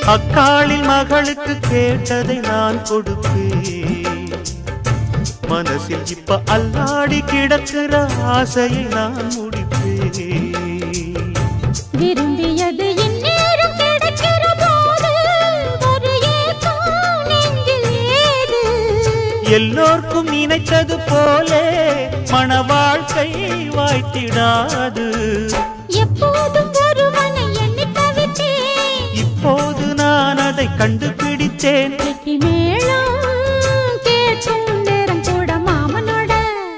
அக்காளின் மகளுக்கு கேட்டதை நான் கொடுப்பேன் மனசில் இப்ப அல்லாடி கிடக்கிற ஆசையை நான் முடிப்பேன் விரும்பியது இந்நேரம் கிடைக்கிற போது ஒரு ஏக்கம் நெஞ்சில் ஏது எல்லோர்க்கும் நினைத்தது போலே மன வாழ்க்கை வாய்த்திடாது எப்போதும் ஒருவனை எண்ணி தவித்தேன் இப்போது நான் அதை கண்டுபிடித்தேன் கெட்டி மேளம் கேட்கும் நேரம் கூட மாமனோட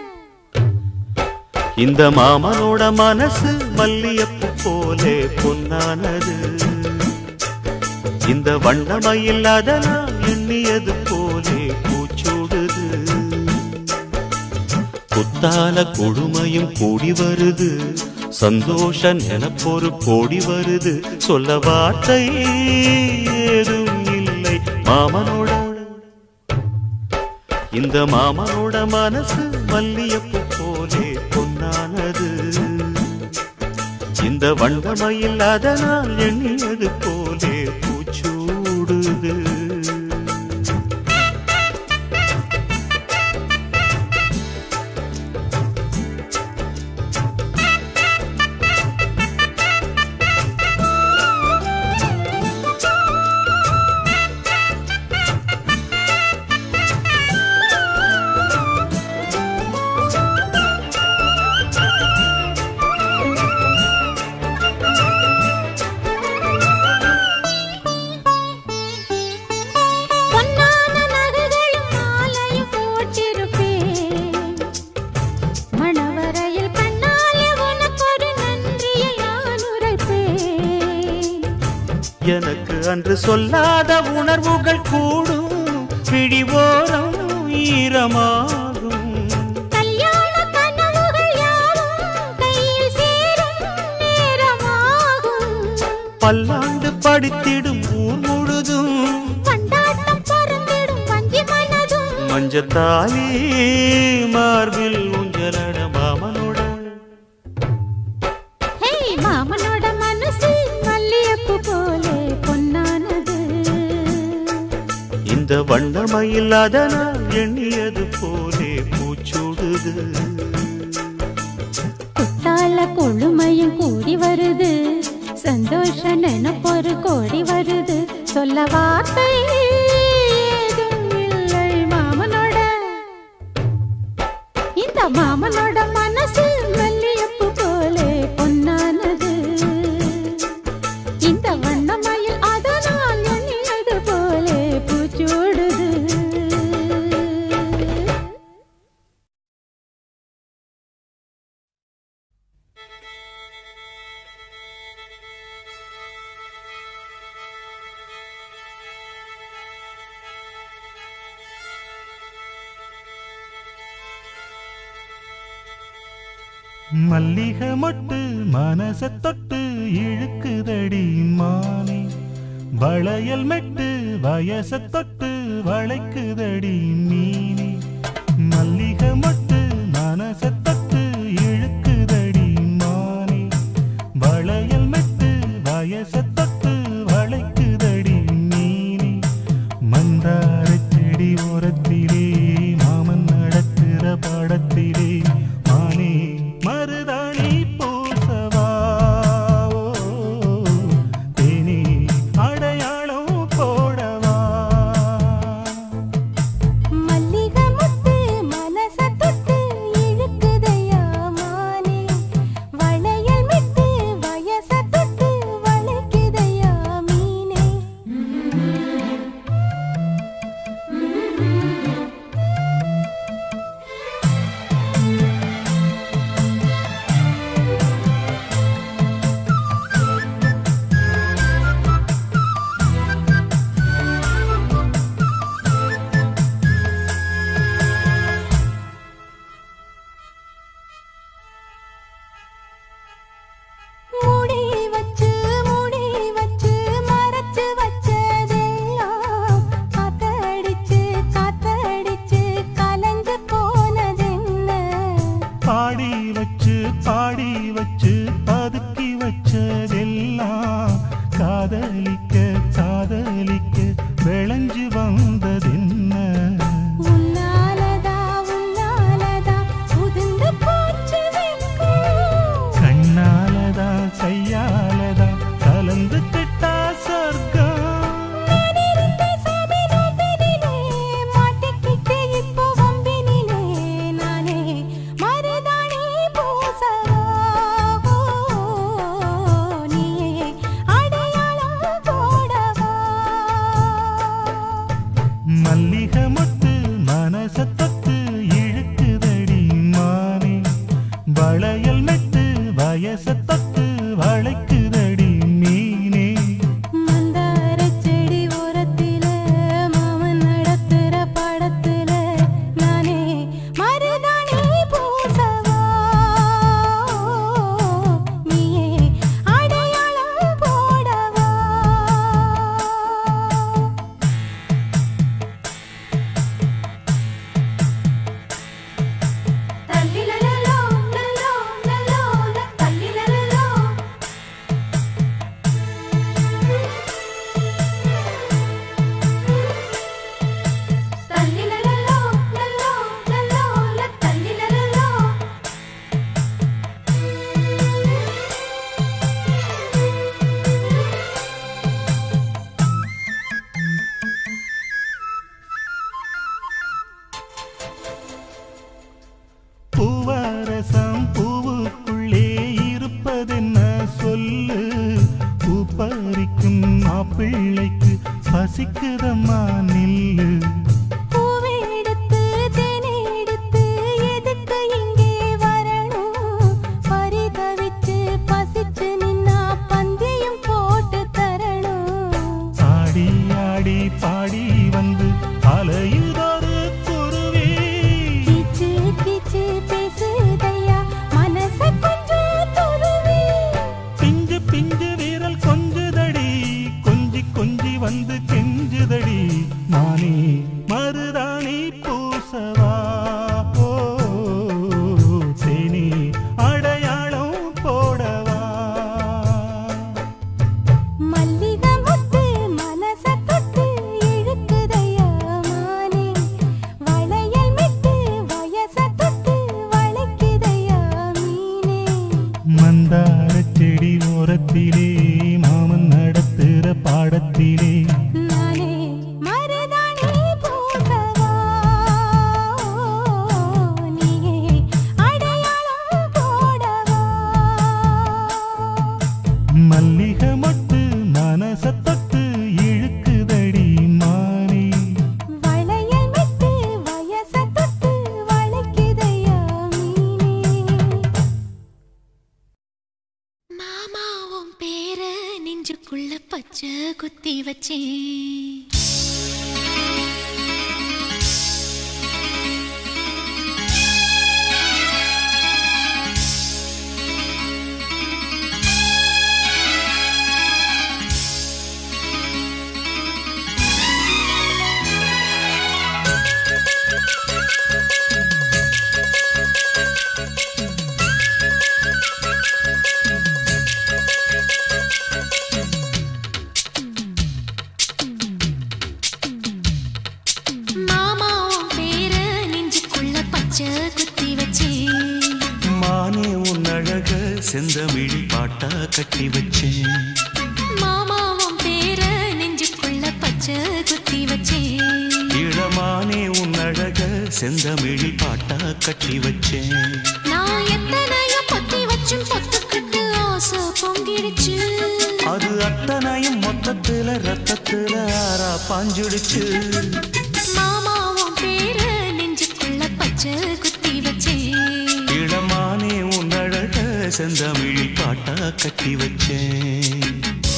இந்த மாமனோட மனசு மல்லியப்பு போலே பொன்னானது இந்த வண்ணமயில் அதனால் எண்ணியது போலே பூச்சூடுது குத்தால கொடுமையும் கூடி வருது சந்தோஷ நினப்பொரு கோடி வருது சொல்ல வார்த்தை ஏதும் இல்லை மாமனோட இந்த மாமனோட மனசு மல்லியப்பு போலே பொன்னானது இந்த வண்டமையில் அதனால் எண்ணியது போலே பூச்சூடுது பொன்னான நகைகளும் மாலையும் போட்டிருப்பேன் மணவரையில் கண்ணாலே உனக்கொரு நன்றியை நான் உரைப்பேன் எனக்கு அன்று சொல்லாத உணர்வுகள் கூடும் பிடிவோரம் ஈரமாகும் கல்யாண கனவுகள் யாவும் கையில் சேரும் நேரமாகும் பல்லாண்டு படித்திடும் ஊர் முழுதும் கொண்டாட்டம் பறந்திடும் வஞ்சி மனதும் மஞ்சத்தாலி மார்பில் ஊஞ்சலட மாமனோட ஹே மாமனோட மனசு மல்லியப்பு போலே பொன்னானது இந்த வண்ணமயில் அதனால் எண்ணியது போலே பூச்சூடுது குத்தால கொழுமையும் கூடி வருது சந்தோஷ நினப்பொரு கோடி வருது சொல்ல வார்த்தை ஏதும் இல்லை மாமனோட இந்த மாமனோட மனசு மல்லியப்பு போலே பொன்னானது இந்த வண்ணமயில் அதனால் எண்ணியது போலே பூச்சூடுது மல்லிகை மொட்டு மனச தொட்டு இழுக்குதடி மானே வளையல் மெட்டு வயச தொட்டு வளைக்குதடி மீனே மல்லிகை மொட்டு மனச தொட்டு இழுக்குதடி மானே வளையல் மெட்டு வயச தொட்டு வளைக்குதடி மீனே மந்தார செடி ஓரத்திலே மாமன் நடக்கிற படத்திலே மானே மருதாணி பூசவா ஓ, தேனே அடையாளம் போடவா மல்லிகை பூவரசம் பூவுக்குள்ளே இருப்பதென்ன சொல்லு பூ பறிக்கும் மாப்பிள்ளைக்கு பசிக்குதம்மா நில்லு பூவை எடுத்து தேனை எடுத்து எதுக்கு இங்கே வரணும் பரிதவிச்சு பசிச்சு நின்னா பந்தியும் போட்டு தரணும் ஆடி ஆடி பாடி வந்து அலையுதொரு குருவி கீச்சு கீச்சு பேசுதையா மனச கொஞ்சம் துருவி பிஞ்சு பிஞ்சு வீரல் கொஞ்சுதடி கொஞ்சி கொஞ்சி வந்து கெஞ்சுதடி நானே மருதாணி பூசவா ஓ, தேனி அடையாளம் போடவா மல்லிகை முத்து மனச தொட்டு இழுக்குதையா மானே வளையல் மிட்டு வயச தொட்டு வளைக்குதையா மீனே மந்தார செடி ஓரத்திலே மாமன் நடத்துற பாடத்திலே நானே மருதாணி பூசவா நீயே அடையாளம் போடவா மல்லிகை மொட்டு மனச தொட்டு இழுக்குதடி மானே வளையல் மிட்டு வயச தொட்டு வளைக்குதையா மீனே மாமாவும் பேர நெஞ்சுக்குள்ள பச்சை குத்தி வச்சேன் மாமாவும் பேர நெஞ்சுக்குள்ள பச்சை குத்தி வச்சேன் மானே உன் அழக செந்தமிழி பாட்டா கட்டி வச்சேன் மாமாவும் பேர நெஞ்சுக்குள்ள பச்சை குத்தி வச்சேன் இளமானே உன் அழக செந்தமிழி பாட்டா கட்டி வச்சேன் நான் எத்தனையோ பொத்தி வச்சும் பொத்துக்கிட்டு ஆசை பொங்கிடுச்சு அது அத்தனையும் மொத்தத்துல ரத்தத்துல ஆறா பாஞ்சுடுச்சு மாமாவும் பேர நெஞ்சுக்குள்ள பச்சை குத்தி வச்சேன் இளமானே உன் அழக செந்தமிழி பாட்டா கட்டி வச்சேன்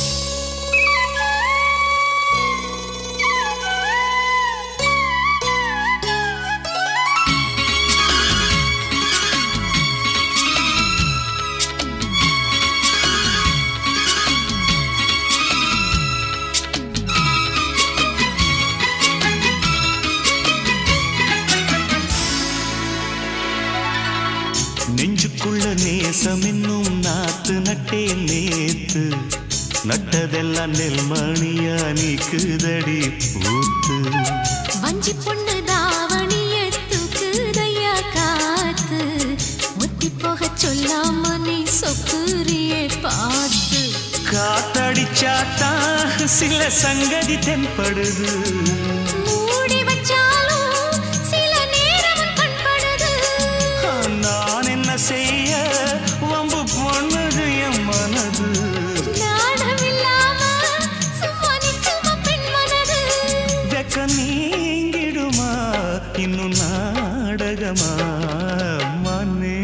நெஞ்சுக்குள்ள நேசம் இன்னும் நாத்து நட்டேன் நேத்து நட்டதெல்லாம் நெல்மணியா நீக்குதடி பூத்து வஞ்சி பொண்ணு தாவணிய தூக்குதையா காத்து முத்தி போக சொல்லாம நீ சொக்குரியே பார்த்து காத்தடிச்சாத்தான் சில சங்கதி தென்படுது மூடி வச்சாலும் சில நேரம் கண்படுது நான் என்ன செய்ய வம்பு பொண்ணுது என் மனது நாணம் இல்லாம சும்மா நிற்குமா பெண் மனது வெக்க நீங்கிடுமா இன்னும் நாடகமா மன்னே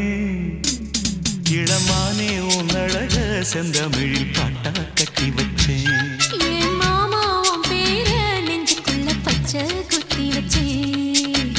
இளமானே உன் அழக செந்தமிழில் பாட்டா கட்டி வச்சேன் என் மாமா உன் பேர நெஞ்சுக்குள்ள பச்சை குத்தி வச்சேன்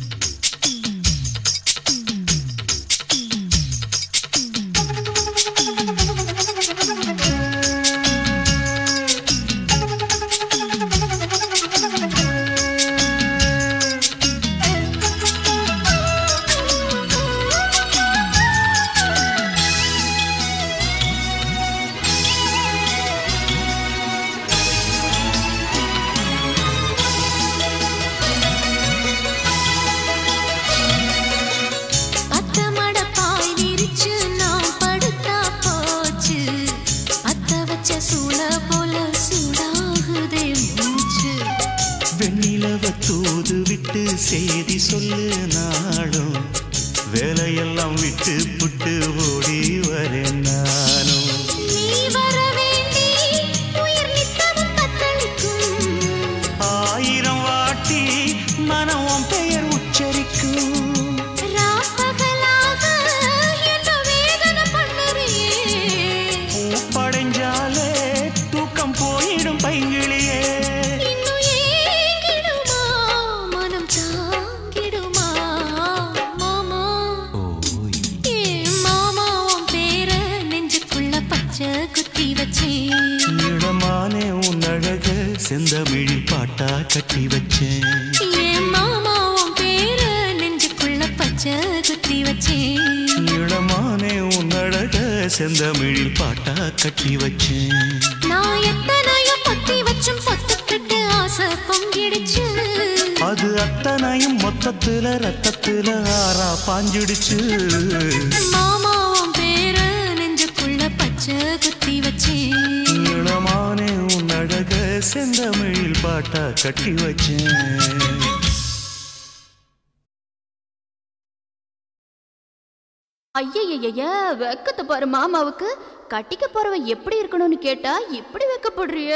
அத்த மட பாய் விரிச்சு நான் படுத்தா போச்சு அத்த வச்ச சூள போல சூடாகுதே மூச்சு வெண்ணிலவ தூது விட்டு செய்தி சொல்லு நாளும் வேலையெல்லாம் விட்டு புட்டு ஓடி வரேன் நானும் நீ வர வேண்டி உயிர் நித்தமும் தத்தளிக்கும் ஆயிரம் வாட்டி மனம் உன் பெயர் உச்சரிக்கும் ராப்பகலாக என்ன வேதனை பண்ணுறியே படைஞ்சாலே தூக்கம் போயிடும் பைங்கிளியே இன்னும் ஏங்கிடுமா மனம் தாங்கிடுமா மாமா ஏ மாமா உன் பேர நெஞ்சுக்குள்ள பச்சை குத்தி வச்சேன் இளமானே உன் அழக செந்தமிழி பாட்டா கட்டி வச்சேன் ஏ மாமா உன் பேர நெஞ்சுக்குள்ள பச்சை குத்தி வச்சேன் இளமானே உன் அழக செந்தமிழில் பாட்டா கட்டி வச்சேன் நான் எத்தனையோ பொத்தி வச்சும் பொத்துக்கிட்டு ஆசை பொங்கிடுச்சு அது அத்தனையும் மொத்தத்துல ரத்தத்துல ஆறா பாஞ்சிடுச்சு மாமா உன் பேர நெஞ்சுக்குள்ள பச்சை குத்தி வச்சேன் இளமானே உன் அழக செந்தமிழில் பாட்டா கட்டி வச்சேன் ஐயய்யய்ய வெக்கத்தை பாரு மாமாவுக்கு கட்டிக்க போறவ எப்படி இருக்கணும்னு கேட்டா இப்படி வெக்கப்படுறிய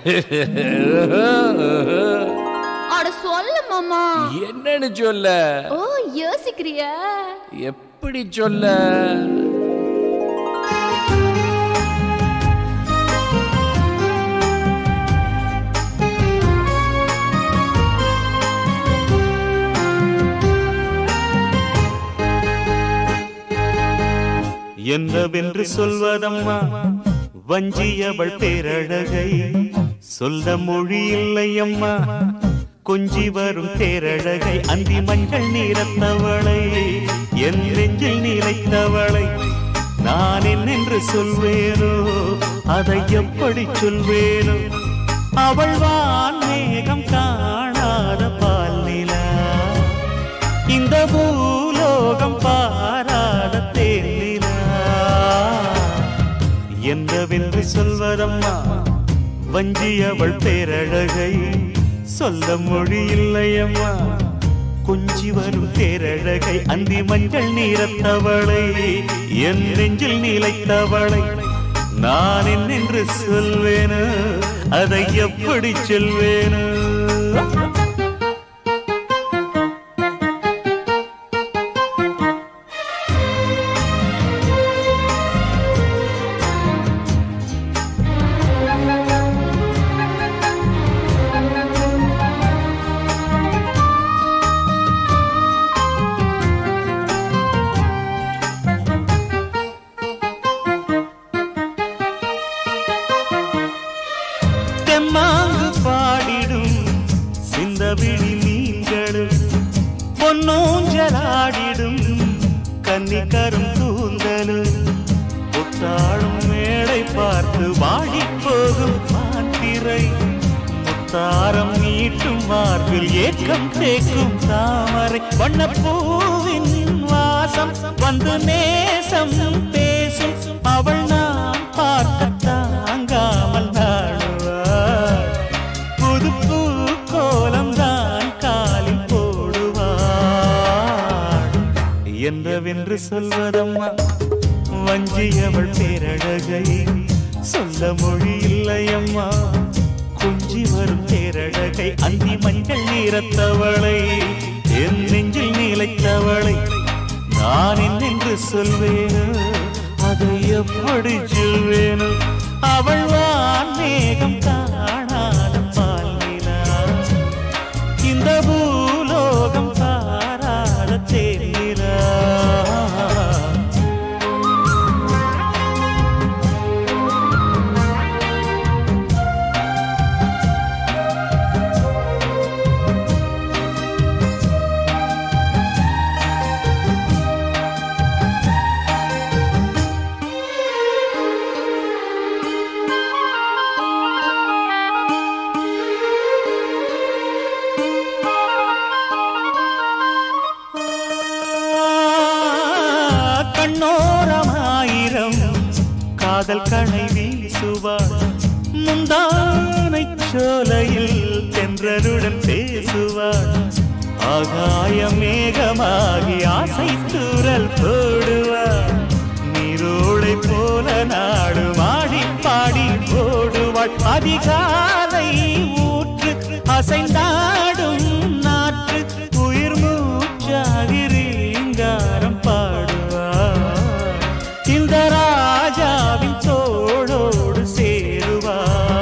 அட சொல்லு மாமா என்னன்னு சொல்ல ஓ யோசிக்கிறியா எப்படி சொல்ல என்னவென்று சொல்வதம்மா வஞ்சியவள் பேரழகை சொல்ல மொழி இல்லையம்மா கொஞ்சி வரும் பேரழகை அந்தி மஞ்சள் நீரத்தவளை என் நெஞ்சில் நிலைத்தவளை நான் என்னென்று சொல்வேனோ அதை எப்படி சொல்வேனோ அவள் வான் மேகம் காணாத பால் நிலா இந்த பூலோகம் பாராத தேனிலா என்னவென்று சொல்வதம்மா வஞ்சி அவள் பேரழகை சொல்ல மொழி இல்லையம்மா கொஞ்சி வரும் பேரழகை அந்தி மஞ்சள் நீரத்தவளை என் நெஞ்சில் நிலைத்தவளை நான் என்னென்று சொல்வேனோ அதை எப்படி சொல்வேனோ தெம்மாங்கு பாடிடும் சிந்தவிழி மீன்களும் பொன்னூஞ்சலாடிடும் கன்னிக்கரும் கூந்தலும் புத்தாளும் மேடை பார்த்து வாடிப் போகும் மாத்திரை முத்தாரம் நீட்டும் மார்பில் ஏக்கம் தேக்கும் தாமரை வண்ணப்பூவின் வாசம் வந்து நேசம் பேசும் அவள் நான் பார்க்க தாங்காமல் நாடுவாள் புது பூ கோலம் தான் காலில் போடுவாள் என்னவென்று சொல்வதம்மா வஞ்சி அவள் பேரழகை சொல்ல மொழி இல்லையம்மா கொஞ்சி வரும் பேரழகை அந்தி மஞ்சள் நீரத்தவளை என் நெஞ்சில் நிலைத்தவளை நான் என்னென்று சொல்வேனோ அதை எப்படி சொல்வேனோ அவள் வான் மேகம் காணாத பால் நிலா இந்த பூலோகம் பாராத தேனிலா கண்ணோரமாயிரம் காதல் கணை வீசுவார் முந்தானை சோலையில் தென்றருடன் பேசுவார் ஆகாய மேகமாகி ஆசை தூர ஊஞ்சல் போடுவா நீரோடை போல நாடு மாடி பாடி ஓடுவாள் அதிகாலை ஊற்று அசைந்தாடும் நாற்று உயிர் மூச்சாகி ரீங்காரம் பாடுவா இந்த ராஜாவின் தோளோடு சேருவா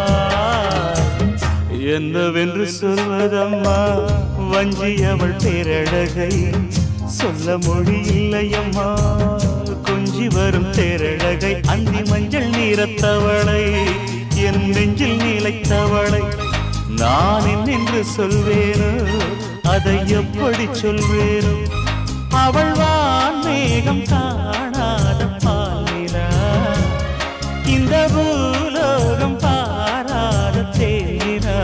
என்னவென்று சொல்வதம்மா வஞ்சி அவள் பேரழகை சொல்ல மொழி இல்லையம்மா கொஞ்சி வரும் தேரழகை அந்தி மஞ்சள் நீரத்தவளை என் நெஞ்சில் நிலைத்தவளை நான் என்னென்று சொல்வேனோ அதை எப்படி சொல்வேனோ அவள் வான் மேகம் காணாத பாலினா இந்த பூலோகம் பாராத தேனா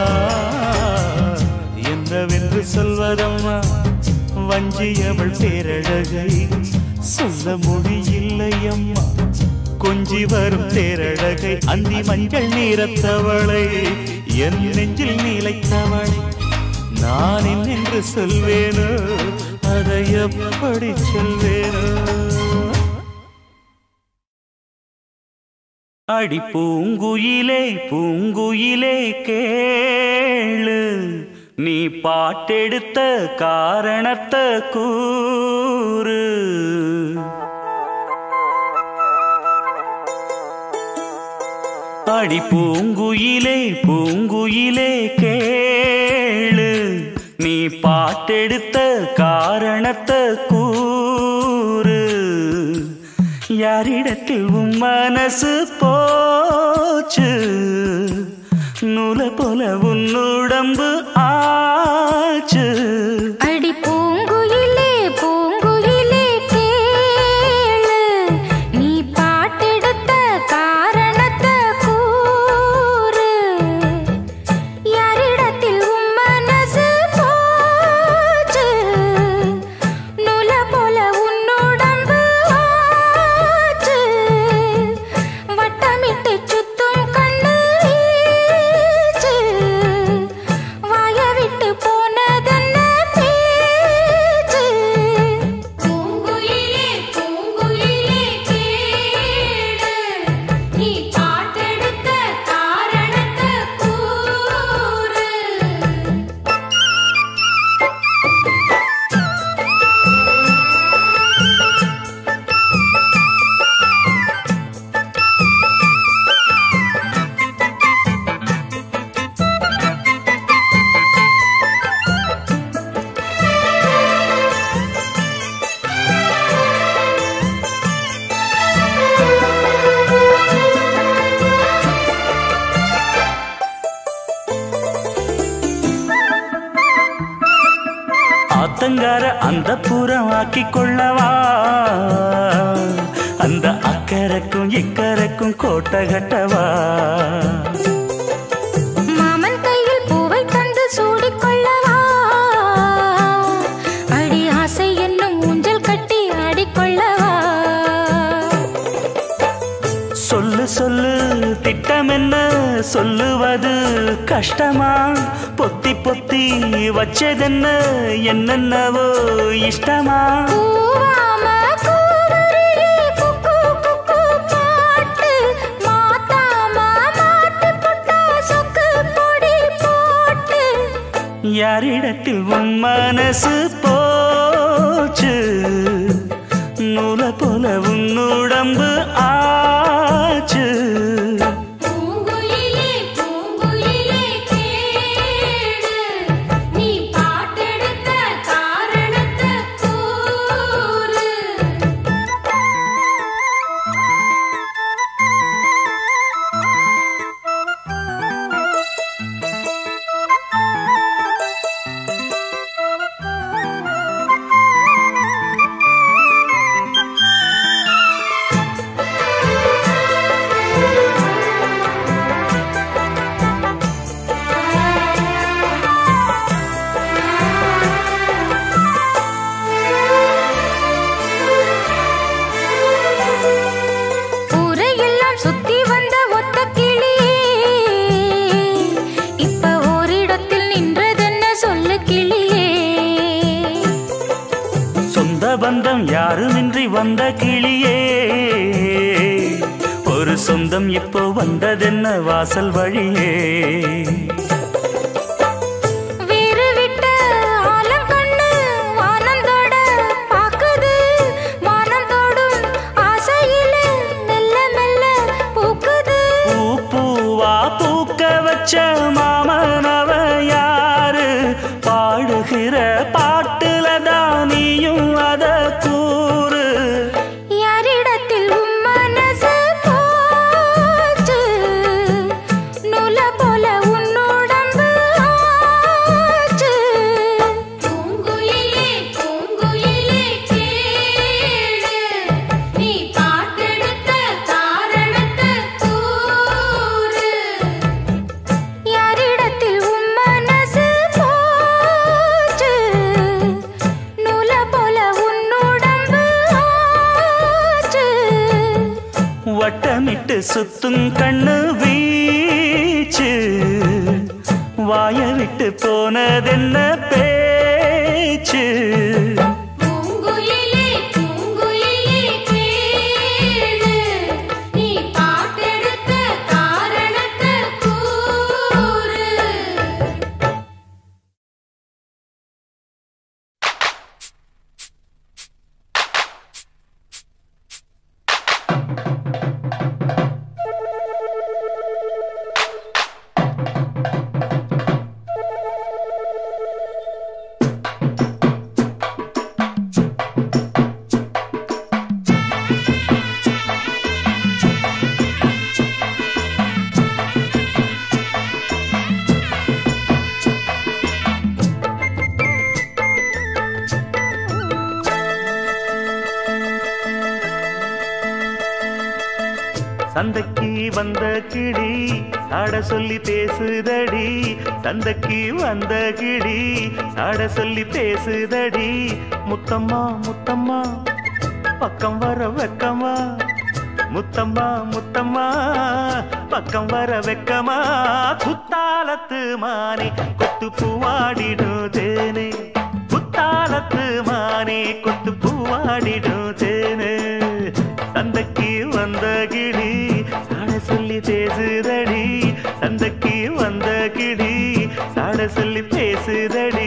என்னவென்று சொல்வதம்மா வஞ்சி அவள் பேரழகை சொல்ல மொழியில்லையம்மா கொஞ்சி வரும் தேரழகை அந்தி மஞ்சள் நீரத்தவளை என் நெஞ்சில் நிலைத்தவளை நான் என்னென்று சொல்வேனோ அதை எப்படி சொல்வேனோ அடி பூங்குயிலே பூங்குயிலே கேளு நீ பாட்டெடுத்த காரணத்தை கூறு அடி பூங்குயிலே பூங்குயிலே கேளு நீ பாட்டெடுத்த காரணத்தை கூறு யாரிடத்தில் உன் மனசு போச்சு நூல போல உன் உடம்பு ஆச்சு அடி பூங்குயிலே பூங்குயிலே கேளு நீ பாட்டெடுத்த காரணத்தை கூறு யாரிடத்தில் உன் மனசு போச்சு நூல போல உன்னுடம்பு ஆச்சு வட்டமிட்டு சுத்தும் கண்ணு வீச்சு வாய விட்டு போனதென்ன பேச்சு பூங்குயிலே பூங்குயிலே கேளு நீ பாட்டெடுத்த காரணத்தை கூறு ஆத்தங்கார அந்த புறம் ஆக்கி கொள்ளவா அந்த அக்கறைக்கும் இக்கரைக்கும் கோட்டை கட்டவா மாமன் கையில் பூவை தந்து சூடிக்கொள்ளவா அடி ஆசை என்னும் ஊஞ்சல் கட்டி ஆடிக்கொள்ளவா சொல்லு சொல்லு திட்டம் என்ன சொல்லுவது கஷ்டமா பொத்தி பொத்தி வச்சதென்ன என்னென்னவோ இஷ்டமா கூவாம கூவருளி குக்கு குக்கு பாட்டு மாத்தாம மாட்டு புட்டா சொக்கு பொடி போட்டு யாரிடத்தில் உன் மனசு போச்சு நூல போல உன் உடம்பு ஆச்சு பூங்குயிலே பூங்குயிலே கேளு நீ பாட்டெடுத்த காரணத்தை கூறு சொந்த பந்தம் யாருமின்றி வந்த கிளியே ஒரு சொந்தம் இப்போ வந்ததென்ன வாசல் வழியே வீறு விட்ட ஆலம் கண்ணு வானந்தோட பாக்குது வானந்தோடும் ஆசையில மெல்ல மெல்ல பூக்குது பூ பூவா பூக்க வச்ச மாமனவ யாரு பாடுகிற பாட்டுல தான் நீயும் அத கூறு யாரிடத்தில் உம் மனசு போச்சு நூல போல உன்னுடம்பு ஆச்சு பூங்குயிலே பூங்குயிலே கேளு நீ பாட்டெடுத்த காரணத்தை கூறு யாரிடத்தில் உம் மனசு போச்சு நூல போல உன்னுடம்பு ஆச்சு வட்டமிட்டு சுத்தும் கண்ணு வீச்சு வாய விட்டு போனதென்ன பேச்சு பூங்குயிலே பூங்குயிலே கேளு நீ பாட்டெடுத்த காரணத்தை கூறு சந்தைக்கு வந்த கிளி சாட சொல்லி பேசுதடி சந்தைக்கு வந்த கிளி சாட சொல்லி பேசுதடி முத்தம்மா முத்தம்மா பக்கம் வர வெக்கமா முத்தம்மா முத்தம்மா பக்கம் வர வெக்கமா குத்தாலத்து மானே கொத்து பூவாடிடும் தேனே குத்தாலத்து மானே கொத்து பூவாடிடும் தேனே சந்தைக்கு வந்த கிளி சாட சொல்லி பேசுதடி சந்தைக்கு வந்த கிளி சாட சொல்லி பேசுதடி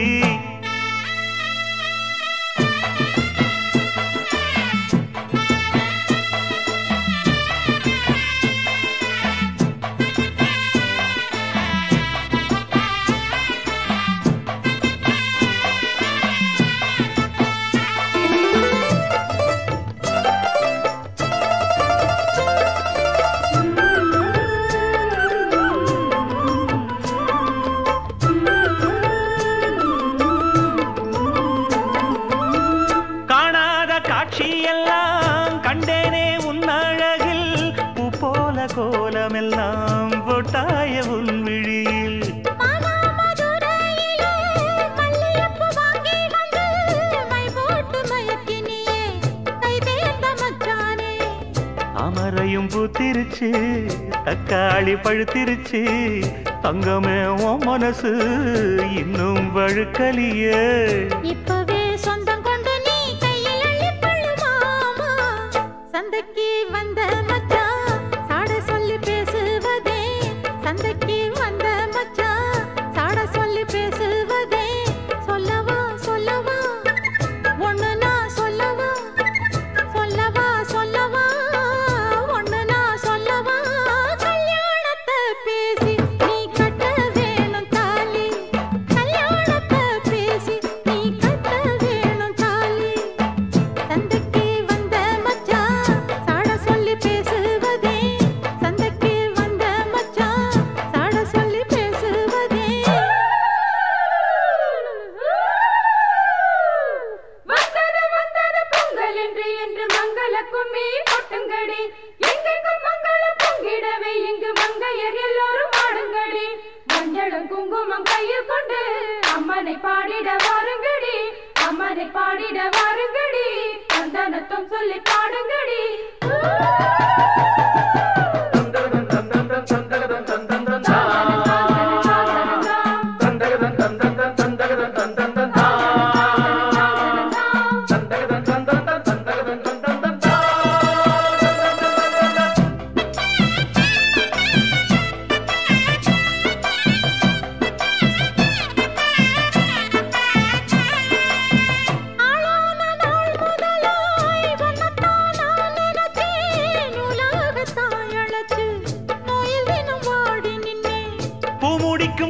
காணாத காட்சியெல்லாம் கண்டேனே உன் அழகில் பூ போல கோலமெல்லாம் போட்டாய உன் விழியில் மானாமதுரையிலே மல்லிகைப்பூ வாங்கி வந்து மை போட்டு மயக்கினியே கை தேர்ந்த மச்சானே அமரையும் பூத்திருச்சு தக்காளி பழுத்திருச்சு தங்கமே உன் மனசு இன்னும் வழுக்கலியே இப்பவே சொந்தம் கொண்டு நீ கையில் அள்ளிக்கொள்ளு மாமா சந்தைக்கு வந்த மச்சான் சாட சொல்லி பேசுவதே சந்தைக்கு வந்த மச்சான் சாட சொல்லி பேசுவதே சொல்லவா சொல்லவா ஒண்ணு நான் சொல்லவா சொல்லவா சொல்லவா ஒண்ணு நான் சொல்லவா கல்யாணத்தை பேசி நீ கட்ட வேணும் தாலி கல்யாணத்தை பேசி நீ கட்ட வேணும் தாலி சந்தைக்கு வந்த மச்சான் சாட சொல்லி பேசுவதே சந்தைக்கு வந்த மச்சான் சாட சொல்லி பேசுவதே வந்தது வந்தது பொங்கல் என்று என்று மங்கள கும்மி கொட்டுங்கடி எங்கெங்கும் மங்கள பொங்கிடவே இங்கு மங்கையர் எல்லோரும் ஆடுங்கடி மஞ்சளும் குங்குமம் கையில் கொண்டு அம்மனை பாடிட வாருங்கடி அம்மனை பாடிட வாருங்கடி சந்தனத்தும் சொல்லி பாடுங்கடி சந்தனம்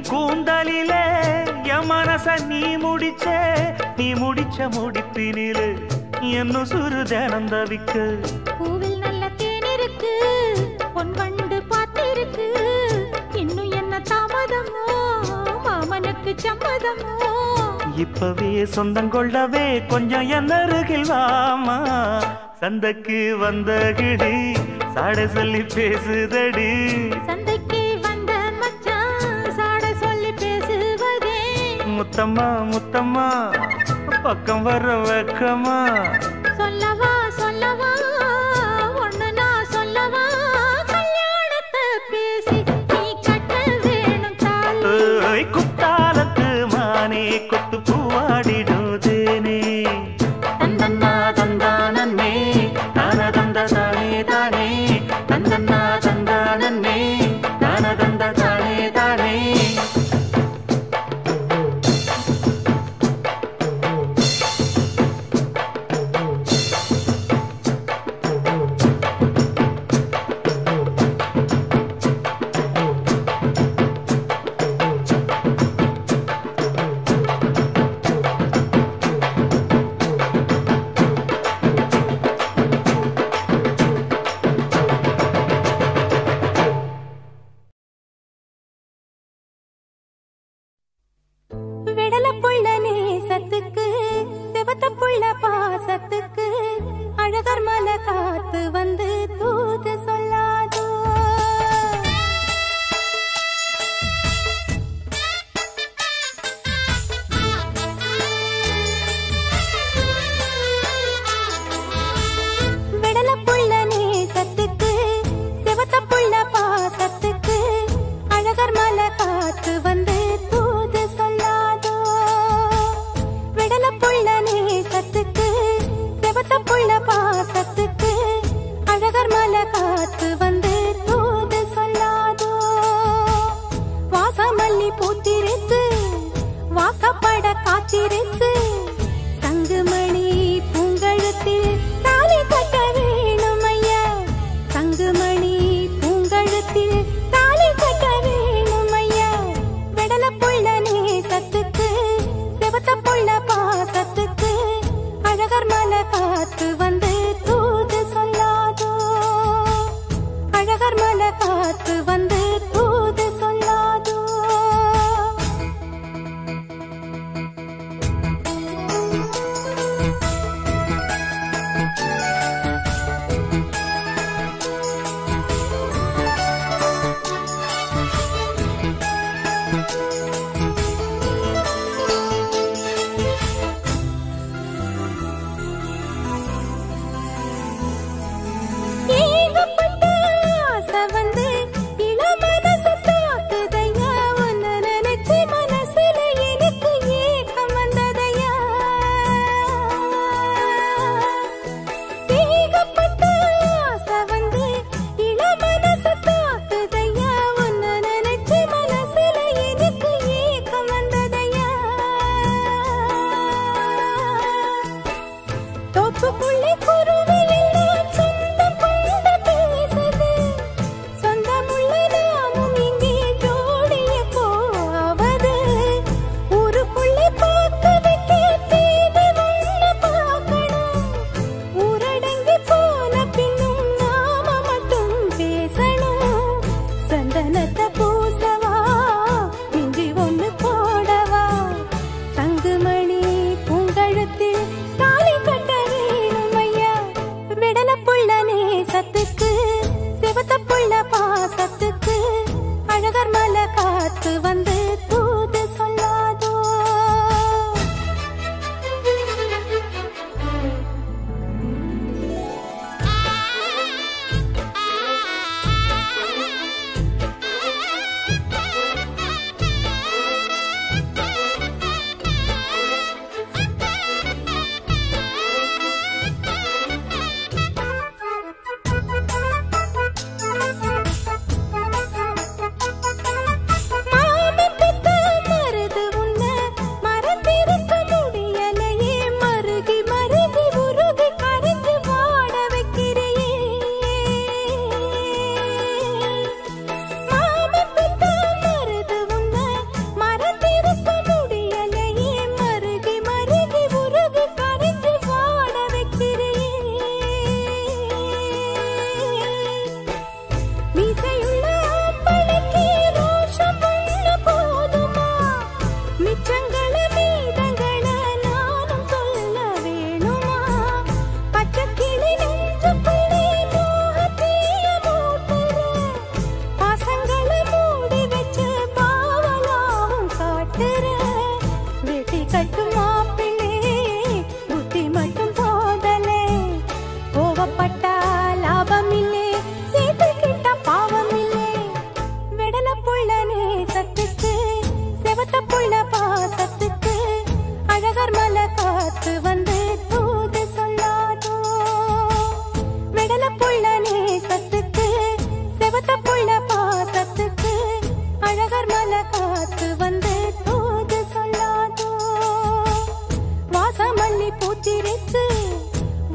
கூந்தலிலே என் மனச நீ முடிச்ச நீ முடிச்ச முடிப்பினிலே என்ன சுரு தினம் தவிக்க பூவில் நல்ல தேன் இருக்கு பொன் வண்டு பார்த்திருக்கு இன்னும் என்ன தாமதமோ மாமனுக்கு சம்மதமோ இப்பவே சொந்தம் கொள்ளவே கொஞ்சம் என் அருகில் வாமா சந்தைக்கு வந்த கிடி சாட சொல்லி பேசுதடி சந்தைக்கு வந்த மச்சான் சாட சொல்லி பேசுவதே முத்தம்மா முத்தம்மா பக்கம் வர வெக்கமா சொல்லவா சொல்லவா ஒண்ணு நான் சொல்லவா கல்யாணத்தை பேசி நீ கட்ட வேணும் தாலி ஏய், குத்தாலத்து மானே கொத்து பூவாடிடுதேனே தந்தன்னா தந்தானே தான தந்த தானே தானே தந்தன்னா தந்தானே தான தந்த தானே தானே விடல புள்ள நேசத்துக்கு சிவத்த புள்ள பாசத்துக்கு அழகர் மலை காத்து வந்து தூது சொல்லாதோ விடல புள்ள நேசத்துக்கு சிவத்த புள்ள பாசத்துக்கு அழகர் மலை காத்து வந்து தூது சொல்லாதோ விடல புள்ள நேசத்துக்கு சிவத்த புள்ள பாசத்துக்கு அழகர் மலை காத்து வந்து தூது சொல்லாதோ வாசமல்லி பூத்திருக்கு வாக்கப்பட காத்திருக்கு தங்குமணி பூங்கழுத்தில் தாலி கட்ட வேணும் ஐயா தங்குமணி பூங்கழுத்தில் தாலி கட்ட வேணும் ஐயா விடல புள்ள நேசத்துக்கு சிவத்த புள்ள பாசத்துக்கு அழகர் மலை காத்து வந்து தூது சொல்லாதோ அழகர் மலை காத்து வந்து தூது சொல்லாதோ ஏகப்பட்ட ஆசை வந்து இளமனசு தாக்குதையா. உன்னை நினைச்சு மனசுல எனக்கு ஏக்கம் வந்ததையா. ஏகப்பட்ட ஆசை வந்து இளமனசு தாக்குதையா. உன்னை நினைச்சு மனசுல எனக்கு ஏக்கம் வந்ததையா. தோப்புக்குள்ளே குருவி எல்லாம் சொந்தம் கொண்டு பேசுது. சொந்தமுள்ள நாமும் இங்கே ஜோடிய போவது. ஊருக்குள்ளே பார்க்க வைக்க தேடி ஒண்ணு பார்க்கணும். ஊரடங்கி போன பின்னும் நாம மட்டும் பேசணும். சந்தனத்தை பூசவா மிஞ்சி ஒண்ணு போடவா தங்குமணி பூங்கழுத்தில் தாலி கட்ட வேணும் ஐயா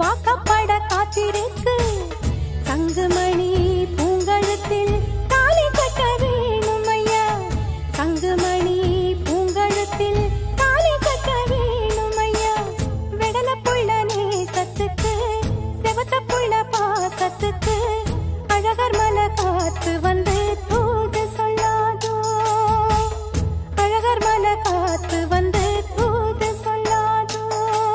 வாக்கப்பட காத்திருக்கு சங்குமணி பூங்கழுத்தில் தாலி கட்ட வேணும் ஐயா சங்குமணி பூங்கழுத்தில் தாலி கட்ட வேணும் ஐயா வெடல புள்ள நேசத்துக்கு செவத்த புள்ள பாசத்துக்கு அழகர் மலை காத்து வந்து தூது சொல்லாதோ அழகர் மலை காத்து வந்து தூது சொல்லாதோ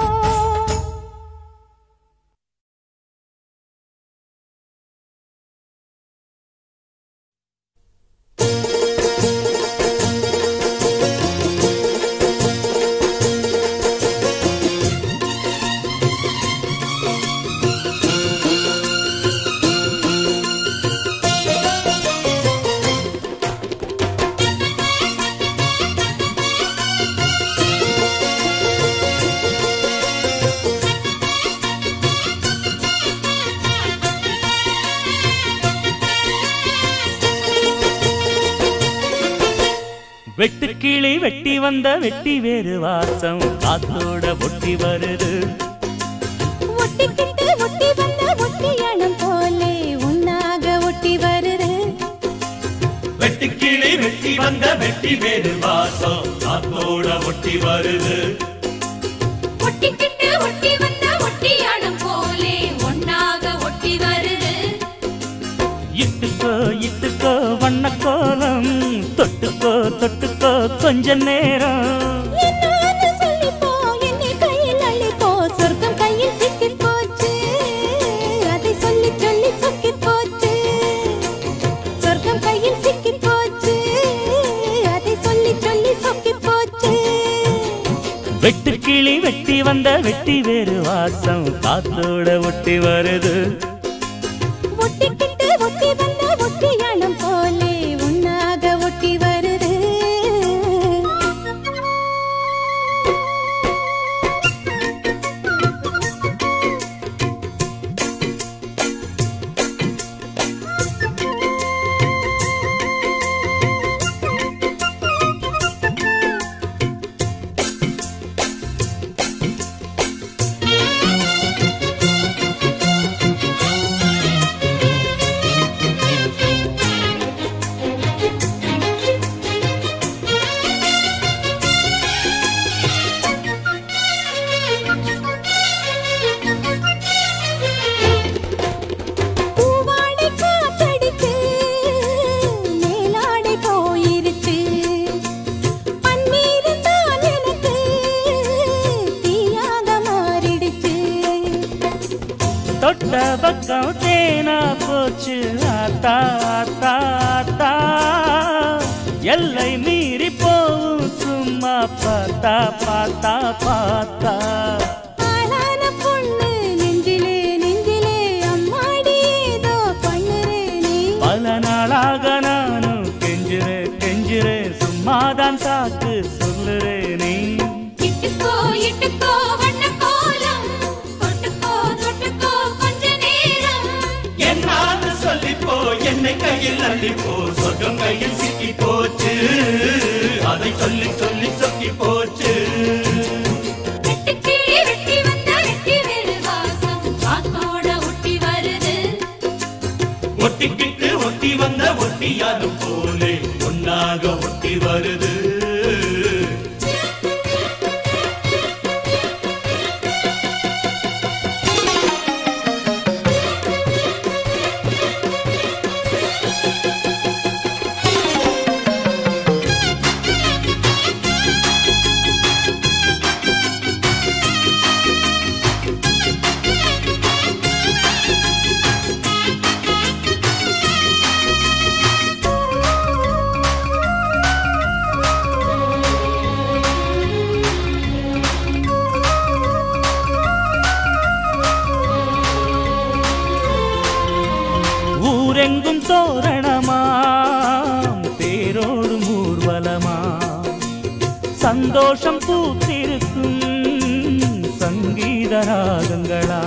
வெட்டுக்கிளி வெட்டி வந்த வெட்டி வேறு வாசம் காத்தோட ஒட்டி வருது ஒட்டிக்கிட்டு ஒட்டி வந்த ஒட்டியானம் போலே உன்னாக ஒட்டி வருது வெட்டுக்கிளி வெட்டி வந்த வெட்டி வேறு வாசம் காத்தோட ஒட்டி வருது ஒட்டிக்கிட்டு ஒட்டி வந்த ஒட்டியானம் போலே ஒன்னாக ஒட்டி வருது இட்டுக்கோ இட்டுக்கோ வண்ண கோலம் தொட்டுக்கோ தொட்டுக்கோ கொஞ்ச நேரம் என்னான்னு சொல்லிப்போ என்னை கையில் அள்ளிப்போ சொர்க்கம் கையில் சிக்கி போச்சு அதை சொல்லி சொல்லி சொக்கி போச்சு சொர்க்கம் கையில் சிக்கி போச்சு அதை சொல்லி சொல்லி சொக்கி போச்சு வெட்டுக்கிளி வெட்டி வந்த வெட்டி வேறு வாசம் காத்தோட ஒட்டி வருது ஒட்டிக்கிட்டு ஒட்டி வந்த ஒட்டியானம் போலே உன்னாக ஒட்டி வருது பூவாடை காத்தடிச்சு மேலாடை போயிருச்சு பன்னீர் தான் எனக்கு தீயாக மாறிடுச்சு தொட்ட பக்கம் தேனா போச்சு ஆத்தா ஆத்தா ஆத்தா எல்லை மீறி போவும் சும்மா பார்த்தா பார்த்தா பார்த்தா ஆளான பொண்ணு நெஞ்சிலே நெஞ்சிலே அம்மாடி ஏதோ பண்ணுறே நீ பல நாளாக நானும் கெஞ்சுறே கெஞ்சுறே சும்மாதான் சாக்கு சொல்லுறே நீ இட்டுக்கோ இட்டுக்கோ வண்ண கோலம் தொட்டுக்கோ தொட்டுக்கோ கொஞ்ச நேரம் என்னான்னு சொல்லிப்போ என்னை கையில் அள்ளிப்போ சொர்க்கம் கையில் சிக்கி போச்சு அதை சொல்லி சொல்லி சொக்கி போச்சு வெட்டுக்கிளி வெட்டி வந்த வெட்டி வேறு வாசம் காத்தோட ஒட்டி வருது ஒட்டிக்கிட்டு ஒட்டி வந்த ஒட்டியாலும் போலே ஒன்னாக ஒட்டி வருது ஊரெங்கும் தோரணமாம் தேரோடும் ஊர்வலமா சந்தோஷம் பூத்திருக்கும் சங்கீத ராகங்களா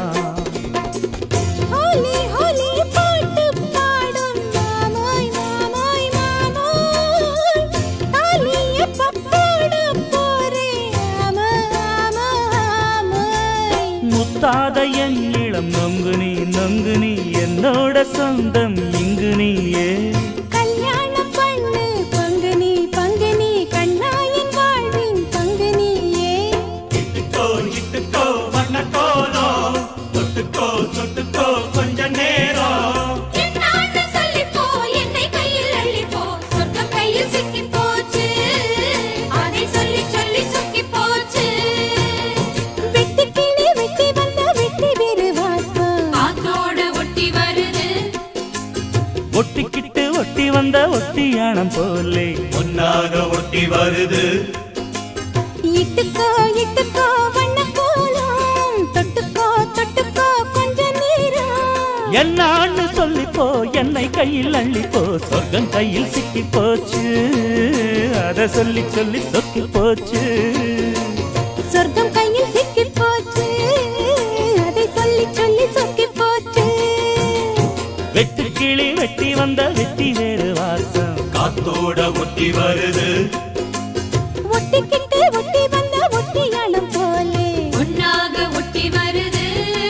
ஹோலி ஹோலி பாட்டு பாடும் மாமோய் மாமோய் மாமோய் தாலிய பப்போட போரே ஆமா ஆமா ஆமோய் முத்து சுத்தாத என் இளம் நொங்கு நீ நொங்கு நீ என்னோட சொந்தம் இங்கு நீயே கல்யாணம் பண்ணு பங்கு நீ பங்கு நீ கண்ணாயின் வாழ்வின் பங்கு நீயே இட்டுக்கோ இட்டுக்கோ வண்ண கோலம் தொட்டுக்கோ தொட்டுக்கோ கொஞ்ச நேரம் என்னான்னு சொல்லிப்போ, என்னை கையில் அள்ளிப்போ, சொர்க்கம் கையில் சிக்கிப் போச்சு. அதை சொல்லி சொல்லி சொக்கிப் போச்சு. வெட்டி கிளி வெட்டி வந்த வெட்டி வேறு வாசம் காத்தோட ஒட்டி வருது ஒட்டிக்கிட்டு ஒட்டி வந்த ஒட்டியானம் போலே ஒன்னாக ஒட்டி வருது இட்டுக்கோ இட்டுக்கோ வண்ண கோலம் தொட்டுக்கோ தொட்டுக்கோ கொஞ்ச நேரம் என்னான்னு சொல்லிப்போ என்னை கையில் அள்ளிப்போ சொர்க்கம் கையில் சிக்கி போச்சு அத சொல்லி சொல்லி சொக்கி போச்சு சொர்க்கம் கையில் சிக்கி போச்சு அதை சொல்லி சொல்லி சொக்கி போச்சு வெட்டு கிளி வெட்டி வந்த வெட்டி வேறு வாசம் காத்தோட ஒட்டி வருது ஒட்டிக்கிட்டு ஒட்டி வந்த ஒட்டியானம் போலே ஒன்னாக ஒட்டி வருது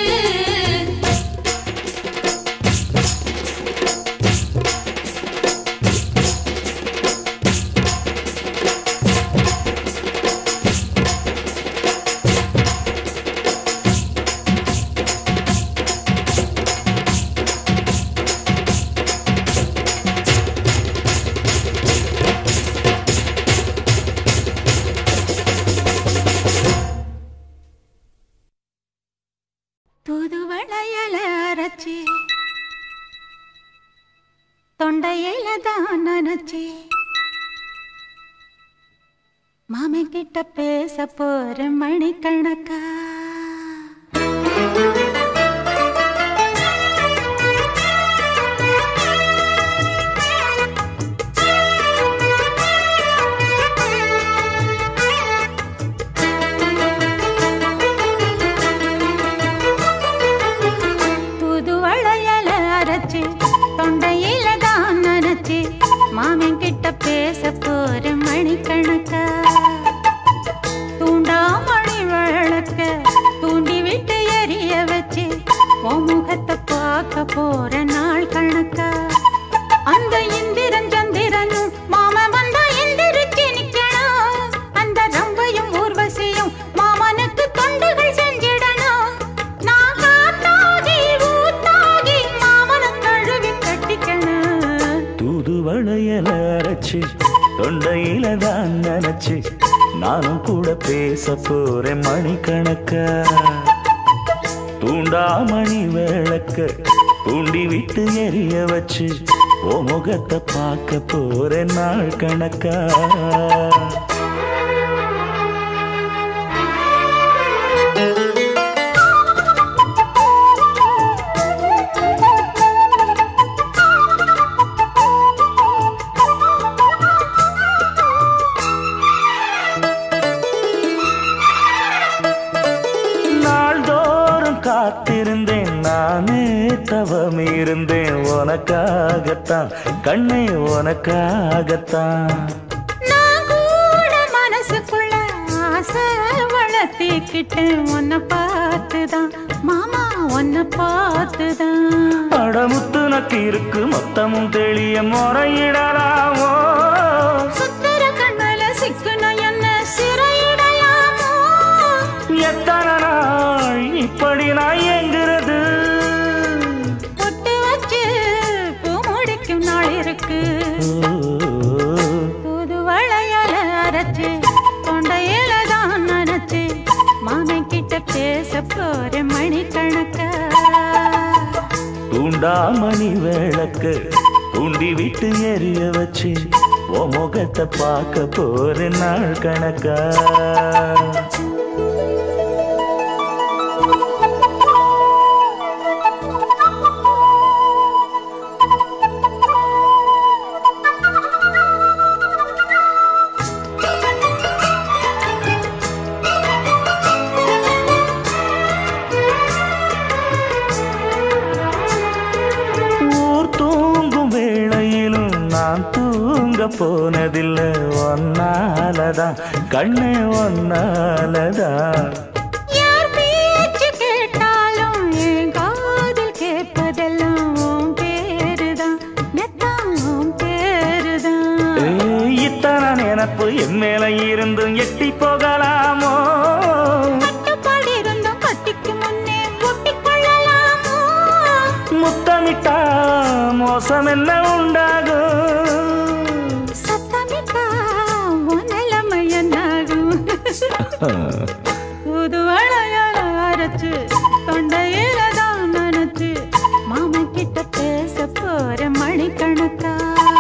தூதுவளையல அரைச்சி தொண்டையில தான் நினைச்சி மாமன் கிட்ட பேச போற மணிக்கணக்கா தூதுவளையல அரைச்சி தொண்டையில தான் நினைச்சி மாமன் கிட்ட பேச போற மணிக்கணக்கா தூண்டாமணி விளக்க தூண்டி விட்டு எரிய வச்சு உன் முகத்தை பார்க்க போற நாள் கணக்கா அந்த இந்திரன் சந்திரனும் மாம வந்தா எந்திரிச்சு நிக்கணும் அந்த ரம்பையும் ஊர்வசியும் மாமனுக்கு தொண்டுகள் செஞ்சிடணும் நான் காத்தாகி ஊத்தாகி மாமனை கழுவி கட்டிக்கணும் தூதுவளையல அரைச்சு தொண்டையில தான் நினைச்சு நானும் கூட பேச போறேன் மணிக்கணக்கா தூண்டாமணி விளக்க தூண்டி விட்டு எரிய வச்சு ஓ முகத்தை பார்க்க போறேன் நாள் கணக்கா நாள்தோறும் காத்திருந்தேன் நானே தவம் இருந்தேன் உனக்காகத்தான் கண்ணே உனக்காகத்தான் நான் கூட மனசுக்குள்ள ஆசை வளர்த்திக்கிட்டேன் உன்னை பார்த்துதான் மாமா உன்னை பார்த்துதான் அடமுத்து நக்கு இருக்கு மொத்தமும் தெளிய முறையிடலாமோ சுத்தர கண்மல சிக்குன என்ன சிறையிடையாமோ எத்தனை நாள் இப்படி நான் எங்கிறது பொட்டு வச்சு பூ முடிக்கும் நாள் இருக்கு தூது வளையல அரைச்சு தொண்டையில தான் நினைச்சு மாமன் கிட்ட பேச போற மணிக்கணக்கா தூண்டாமணி விளக்கு தூண்டி விட்டு எரிய வச்சு ஓ முகத்தை பார்க்க போற நாள் கணக்கா ஊர் தூங்கும் வேளையிலும் நான் தூங்க போனதில்லை ஒன்னாலதான் கண்ணே ஒன்னாலதான் யார் பேச்சு கேட்டா கசப்பு என் மேல இருந்தும் எட்டி போகலாமோ கட்டுப்பாடு இருந்தும் கட்டிக்கு முன்னே ஒட்டிக் கொள்ளலாமோ முத்தமிட்டா மோசம் என்ன உண்டாகும் சத்தமிட்டா உன் நிலைமை என்னாகும் புது வளையல அரைச்சு தொண்டையில தான் நினைச்சு மாமன் கிட்ட பேச போற மணிக்கணக்கா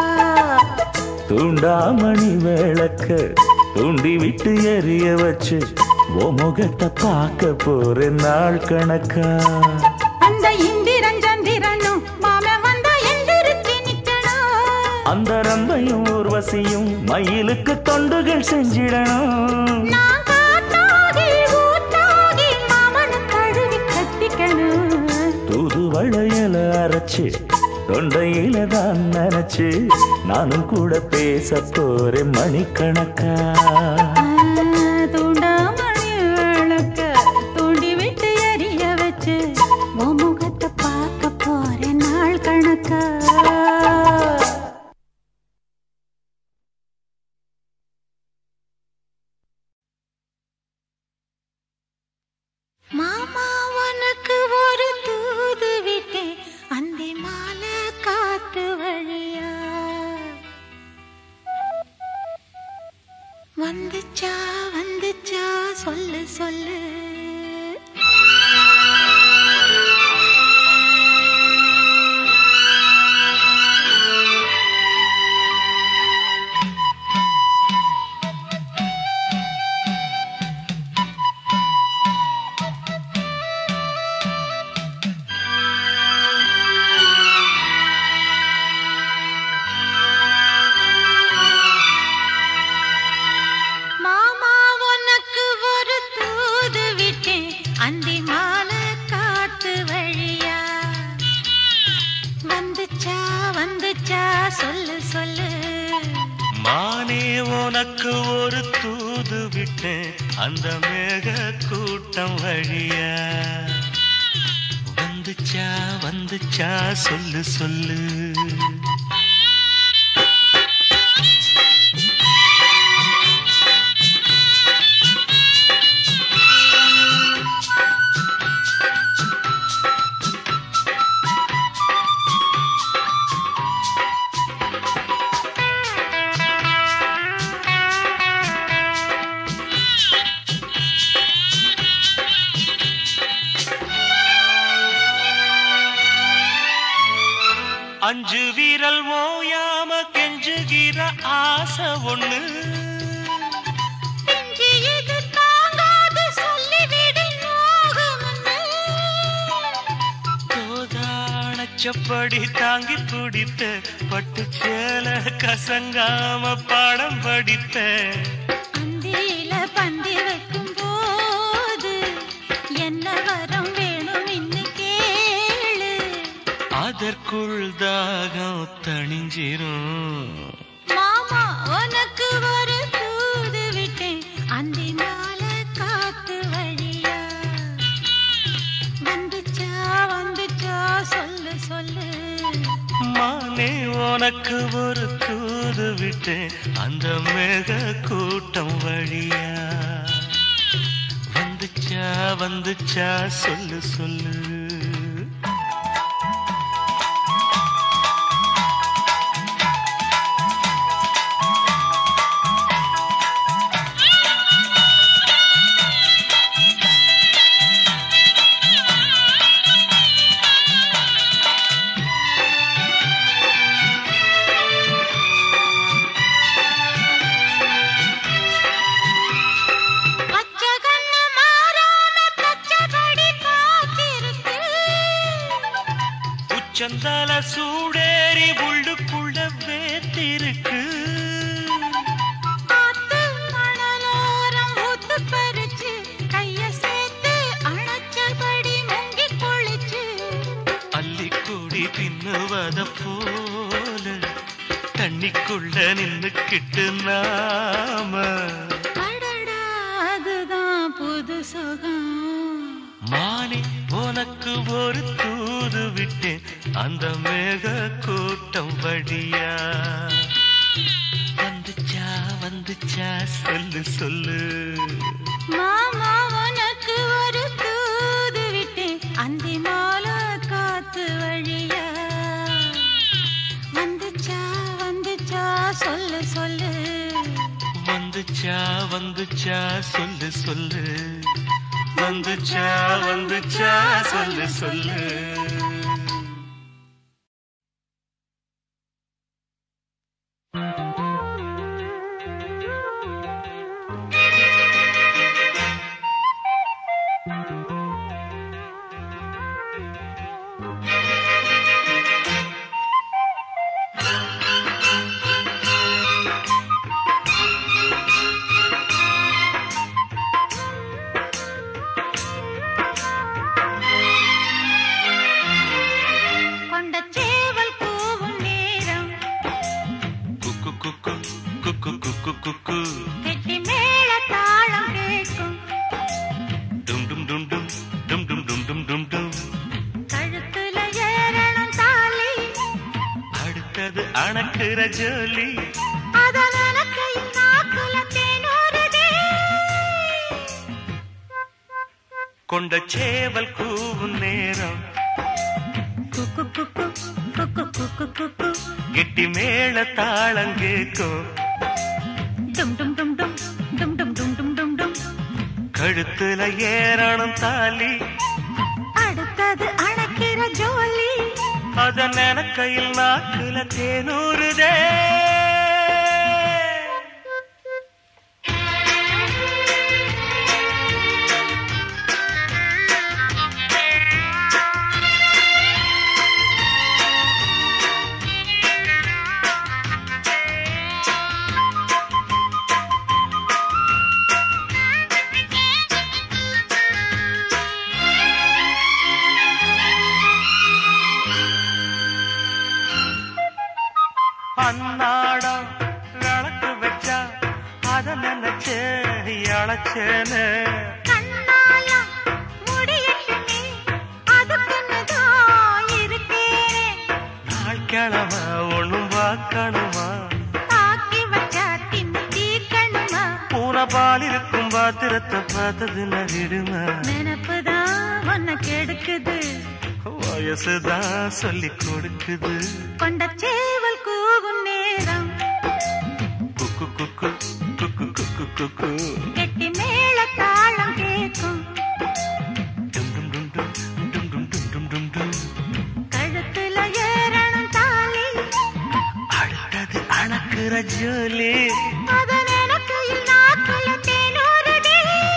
தூண்டாமணி விளக்க தூண்டி விட்டு எரிய வச்சு ஓ முகத்தை பார்க்க போற நாள் கணக்கா அந்த இந்திரன் சந்திரனும் மாமன் வந்தா எந்திரிச்சு நிக்கணும் அந்த ரம்பையும் ஊர்வசியும் மயிலுக்கு தொண்டுகள் செஞ்சிடணும் நான் காட்டாகி ஊட்டாகி மாமனை தழுவி கட்டிக்கணும் தூது வளையல அரைச்சு தொண்டையில தான் நினைச்சு நானும் கூட பேச போறேன் மணிக்கணக்கா தூண்டாமணி விளக்க தூண்டி விட்டு எரிய வச்சு உன் முகத்தை பார்க்க போறேன் நாள் கணக்கா மாமா உனக்கு ஒரு தூது விட்டேன் அந்தி மாலை காத்து வழியா வந்துச்சா வந்துச்சா சொல்லு சொல்லு மாமா உனக்கு ஒரு தூது விட்டேன் அந்தி மாலை காத்து வழியா வந்துச்சா வந்துச்சா சொல்லு சொல்லு மானே உனக்கு ஒரு தூது விட்டேன் அந்த மேக கூட்டம் வழியா வந்துச்சா வந்துச்சா சொல்லு சொல்லு அஞ்சு வீரல் ஓயாம கெஞ்சுகிற ஆசை ஒண்ணு நெஞ்சு இது தாங்காது சொல்லிவிடு நோகமென்னு. கோதானச்சப்படி தாங்கி பிடித்த பட்டு சேல கசங்காம பாடம் படித்த அந்தியில பந்தி வைக்கும் போது என்ன வரம் வேணும் இன்னு கேளு அதற்குள் தாகம் தணிஞ்சிரும் மாமா உனக்கு ஒரு தூது விட்டேன் அந்தி மாலை காத்து வழியா வந்துச்சா வந்துச்சா சொல்லு சொல்லு மானே உனக்கு ஒரு தூது விட்டேன் அந்த மேக கூட்டம் வழியா வந்துச்சா வந்துச்சா சொல்லு சொல்லு பச்சை கண்ணு மாறாம பச்சைப்படி காத்திருக்கு உச்சந்தால சூடேறி உள்ளுக்குள்ள வேத்திருக்கு காத்து மணலோரம் ஊத்து பறிச்சு கைய சேர்த்து அணைச்சபடி முங்கி குளிச்சு அள்ளிக்கூடி பின்னுவத போல தண்ணிக்குள்ள நின்னுக்கிட்டு நாம அடடா அதுதான் புது சுகம் மானே உனக்கு ஒரு தூது விட்டேன் அந்த மேக கூட்டம் வழியா வந்துச்சா வந்துச்சா சொல்லு சொல்லு மாமா உனக்கு ஒரு தூது விட்டேன் அந்தி மாலை காத்து வழியா வந்துச்சா வந்துச்சா சொல்லு சொல்லு வந்துச்சா வந்துச்சா சொல்லு சொல்லு வந்துச்சா வந்துச்சா சொல்லு சொல்லு கொண்ட சேவல் கூவும் நேரம் குக்கு குக்கு குக்கு குக்கு குக்கு கெட்டி மேல தாளம் கேட்கும் டும் டும் டும் டும் டும் டும் டும் டும் டும் டும் கழுத்துல ஏறணும் தாலி அடுத்தது அணக்குற ஜோலி அதன் அணக்கையில் நாக்குல தேனூறுதே கொண்ட சேவல் கூவும் நேரம் குக்கு குக்கு குக்கு குக்கு குக்கு கெட்டி மேல தாளம் கேட்கும் டும் டும் டும் டும் டும் டும் டும் டும் டும் டும் கழுத்துல ஏறணும் தாலி அடுத்தது அணைக்கிற ஜோலி அத நினைக்கையில் நாக்குல தேனூறுதே அன்னாடம் விளக்கு வச்சா அத நினைச்சு அழைச்சேன்னு கண்ணால முடியட்டுமே அதுக்குன்னுதான் இருக்கேனே நாள் கிழமை ஒண்ணும் பார்க்கணுமா தாக்கி வச்சா தின்னு தீக்கணுமா பூனை பால் இருக்கும் பாத்திரத்தை பார்த்தது நடிடுமா நினப்புதான் உன்னை கெடுக்குது வயசுதான் சொல்லி கொடுக்குது கொண்ட சேவல் கூவும் நேரம் குக்கு குக்கு குக்கு குக்கு குக்கு கெட்டி மேல தாளம் கேட்கும் டும் டும் டும் டும் டும் டும் டும் டும் டும் டும் கழுத்துல ஏறணும் தாலி அடுத்தது அணக்குற ஜோலி அதன் எனக்கையில் நாக்குல தேனூறுதே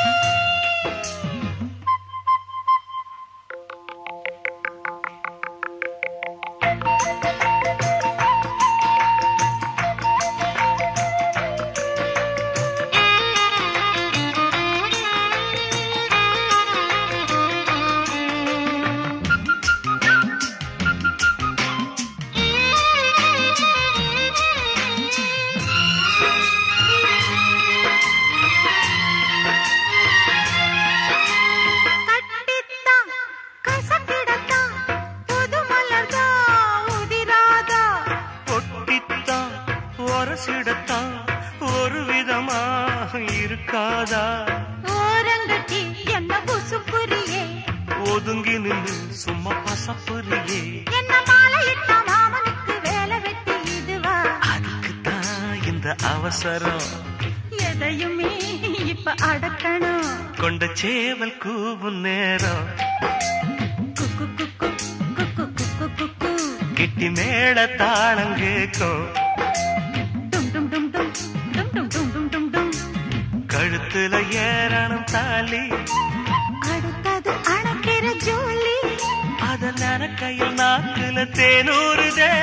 கட்டித்தான் கசக்கிடத்தான் புது மலர்தான் உதிராதா பொட்டித்தான் ஒரசிடத்தான் ஒரு விதமா இருக்காதா ஓரங்கட்டி என்ன புசுப்புரியே ஒதுங்கி நின்று சும்மா பசப்புரியே என்ன மாலையிட்ட மாமனுக்கு வேலை வெட்டி இதுவா அதுக்குத்தான் இந்த அவசரம் எதையுமே இப்ப அடக்கணும் கொண்ட சேவல் கூவும் நேரம் குக்கு குக்கு குக்கு குக்கு குக்கு கிட்டி மேல தாளம் கேட்கும் டும் டும் டும் டும் டும் டும் டும் டும் டும் டும் கழுத்துல ஏறணும் தாலி அடுத்தது அணைக்கிற ஜோலி அத நினைக்கையில் நாக்குல தேனூறுதே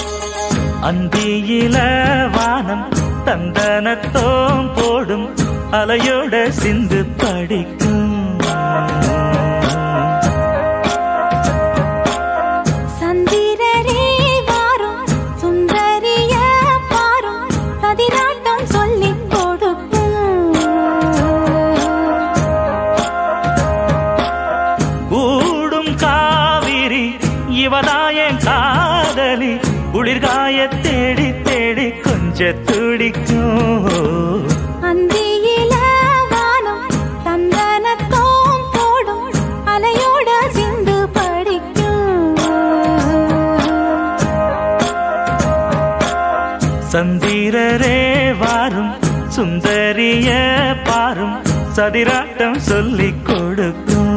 அந்தியில வானம் தந்தனத்தோம் போடும் அலையோட சிந்து படிக்கும் சந்திரரே வாரும் சுந்தரிய பாரும் கதிராட்டம் சொல்லிக் கொடுக்கும் கூடும் காவிரி இவதாயன் காதலி குளிர்காய தேடி தேடி கொஞ்ச துடிக்கும் அந்தியில வானம் சந்தனத்தோம் போடும் அலையோட சிந்து படிக்கும் சந்திரரே வாரும் சுந்தரிய பாரும் சதிராட்டம் சொல்லிக் கொடுக்கும்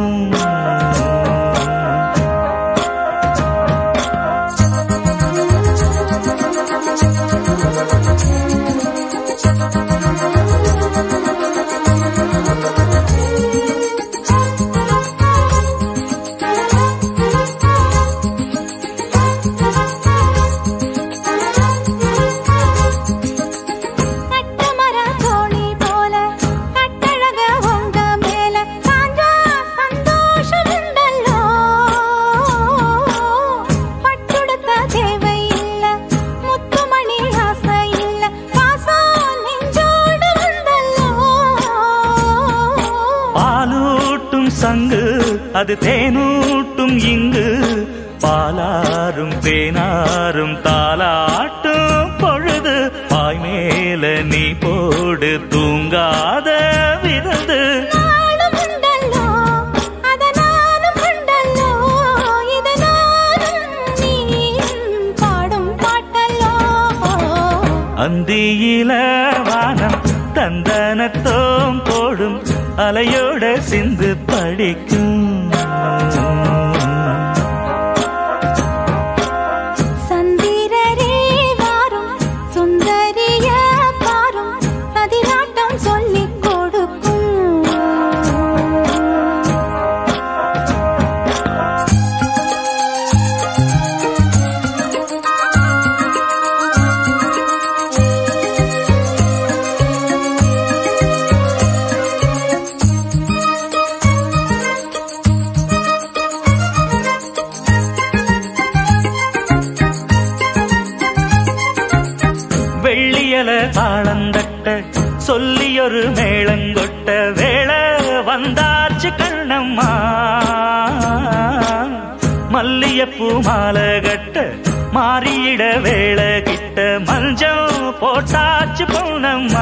கட்டுமர தோணி போல கட்டழக உங்க மேல சாஞ்சா சந்தோஷம் உண்டல்லோ பட்டுடுத்த தேவை இல்ல முத்துமணி ஆசை இல்ல பாசம் நெஞ்சோடு வந்தல்லோ பாலூட்டும் சங்கு அது தேனூட்டும் இங்கு பாலாரும் தேனாரும் தாலாட்டும் பொழுது பாய் மேல நீ போடு தூங்காத விருந்து நாளும் உண்டல்லோ அத நானும் உண்டல்லோ இத நானும் நீயும் பாடும் பாட்டல்லோ அந்தியில வானம் தந்தனத்தோம் போடும் அலையோட சிந்து படிக்கும் சந்திரரே வாரும் சுந்தரிய பாரும் கதிராட்டம் சொல்லிக் கொடுக்கும் வெள்ளியல தாளந்தட்ட சொல்லியொரு மேளங்கொட்ட வேளை வந்தாச்சு கண்ணம்மா மல்லியப்பூ மாலை கட்ட மாறியிட வேளை கிட்ட மஞ்சள் போட்டாச்சு பொண்ணம்மா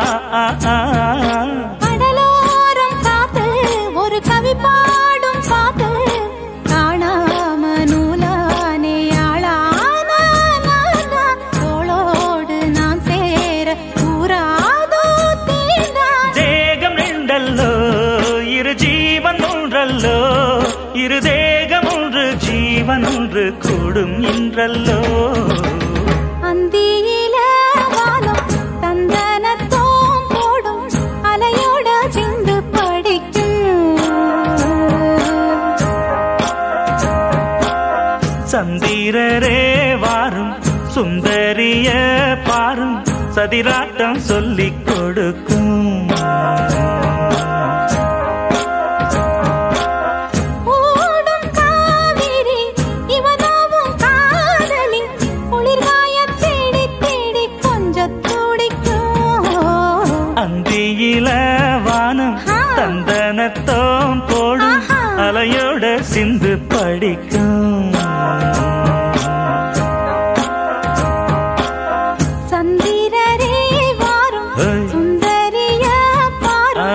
கடலோரம் காத்து ஒரு கவி பாடும் பாட்டு காணாம நூலானே ஆளான நானா, தோளோடு நான் சேர கூறாதோ தீண்டா தேகம் ரெண்டல்லோ இரு ஜீவன் ஒன்றல்லோ இரு தேகம் ஒன்று ஜீவன் ஒன்று கூடும் இன்றல்லோ அந்தியில வானம் தந்தனத்தோம் போடும் அலையோட சிந்து படிக்கும் சந்திரரே வாரும் சுந்தரிய பாரும் சதிராட்டம் சொல்லிக் கொடுக்கும் ஓடும் காவிரி இவனாவும் காதலி குளிர்காய தேடி தேடி கொஞ்சம் துடிக்கும் அந்தியில வானம் ஆ. தந்தனத்தோம் போடும் ஆஹா. அலையோட சிந்து படிக்கும் சந்திரரே வாரும் ஏய். சுந்தரிய பாரும்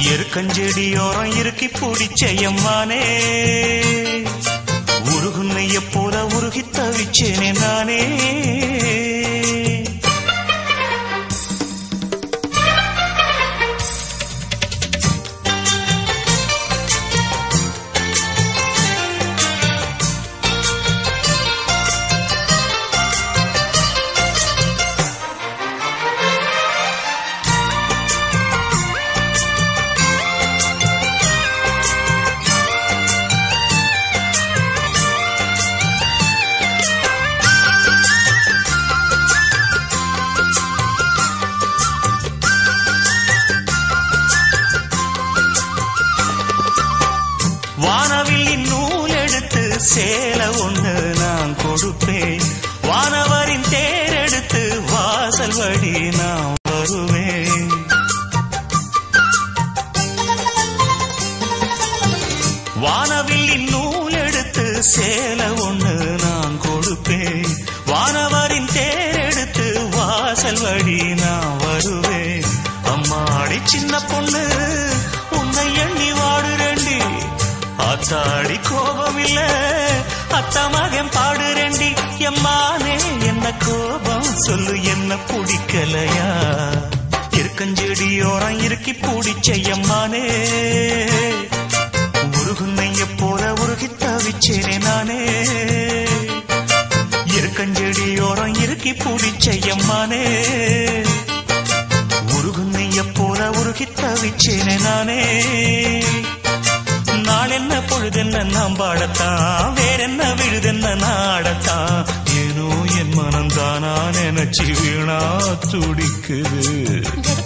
எருக்கஞ்செடியோரம் இறுக்கி பிடிச்சையம்மானே உருகுன்னைய போல உருகி தவிச்சேனே நானே வானவில்லின் நூல் எடுத்து சேலை ஒண்ணு நான் கொடுப்பேன் வானவரின் தேரெடுத்து வாசல் வழி நான் வருவேன் வானவில்லின் நூல் எடுத்து சேலை ஒண்ணு நான் கொடுப்பேன் வானவரின் தேரெடுத்து வாசல் வழி நான் வருவேன் அம்மாடி சின்ன பொண்ணு உன்னை எண்ணி வாடுறேண்டி ஆத்தாடி கோபம் இல்ல அத்த மகன் பாடுறேண்டி எம்மானே என்ன கோபம் சொல்லு என்ன பிடிக்கலையா இருக்கஞ்செடியோரம் இறுக்கி பிடிச்ச எம்மானே உருகுன்னைய போல உருகி தவிச்சேனே நானே இருக்கஞ்செடியோரம் இறுக்கி பிடிச்ச எம்மானே உருகுன்னைய போல உருகி தவிச்சேனே நானே நாளென்ன பொழுதென்ன நாம் பாடத்தான் வேறென்ன விழுதென்ன நாடத்தான் ஏனோ என் மனம்தானா நினைச்சு வீணா துடிக்குது